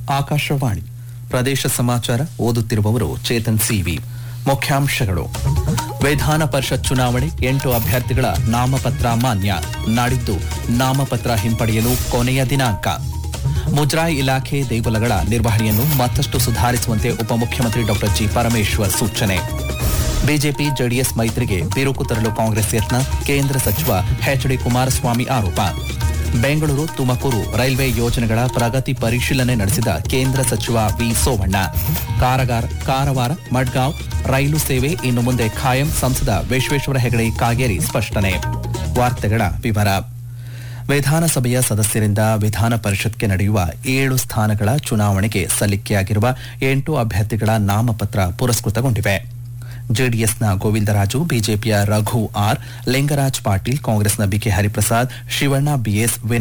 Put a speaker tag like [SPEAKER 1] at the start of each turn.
[SPEAKER 1] ಆಕಾಶವಾಣಿ ಪ್ರದೇಶ ಸಮಾಚಾರ ಓದುತ್ತಿರುವವರು ಚೇತನ್ ಸಿವಿ ಮುಖ್ಯಾಂಶಗಳು ವಿಧಾನ ಪರಿಷತ್ ಚುನಾವಣೆ ಎಂಟು ಅಭ್ಯರ್ಥಿಗಳ ನಾಮಪತ್ರ ಮಾನ್ಯ ನಾಡಿದ್ದು ನಾಮಪತ್ರ ಹಿಂಪಡೆಯಲು ಕೊನೆಯ ದಿನಾಂಕ ಮುಜರಾಯಿ ಇಲಾಖೆ ದೇಗುಲಗಳ ನಿರ್ವಹಣೆಯನ್ನು ಮತ್ತಷ್ಟು ಸುಧಾರಿಸುವಂತೆ ಉಪಮುಖ್ಯಮಂತ್ರಿ ಡಾ ಜಿ ಪರಮೇಶ್ವರ್ ಸೂಚನೆ ಬಿಜೆಪಿ ಜೆಡಿಎಸ್ ಮೈತ್ರಿಗೆ ಬಿರುಕು ತರಲು ಕಾಂಗ್ರೆಸ್ ಯತ್ನ ಕೇಂದ್ರ ಸಚಿವ ಎಚ್ಡಿ ಕುಮಾರಸ್ವಾಮಿ ಆರೋಪ ಬೆಂಗಳೂರು ತುಮಕೂರು ರೈಲ್ವೆ ಯೋಜನೆಗಳ ಪ್ರಗತಿ ಪರಿಶೀಲನೆ ನಡೆಸಿದ ಕೇಂದ್ರ ಸಚಿವ ವಿ ಸೋಮಣ್ಣ ಕಾರಗಾರ ಕಾರವಾರ ಮಡ್ಗಾಂವ್ ರೈಲು ಸೇವೆ ಇನ್ನು ಮುಂದೆ ಖಾಯಂ ಸಂಸದ ವಿಶ್ವೇಶ್ವರ ಹೆಗಡೆ ಕಾಗೇರಿ ಸ್ಪಷ್ಟನೆ ವಾರ್ತೆಗಳ ವಿವರ ವಿಧಾನಸಭೆಯ ಸದಸ್ಯರಿಂದ ವಿಧಾನ ಪರಿಷತ್ಗೆ ನಡೆಯುವ ಏಳು ಸ್ಥಾನಗಳ ಚುನಾವಣೆಗೆ ಸಲ್ಲಿಕೆಯಾಗಿರುವ ಎಂಟು ಅಭ್ಯರ್ಥಿಗಳ ನಾಮಪತ್ರ ಪುರಸ್ಕೃತಗೊಂಡಿವೆ ಜೆಡಿಎಸ್ನ ಗೋವಿಂದರಾಜು ಬಿಜೆಪಿಯ ರಘು ಆರ್ ಲಿಂಗರಾಜ್ ಪಾಟೀಲ್ ಕಾಂಗ್ರೆಸ್ನ ಬಿಕೆ ಹರಿಪ್ರಸಾದ್ ಶಿವಣ್ಣ ಬಿಎಸ್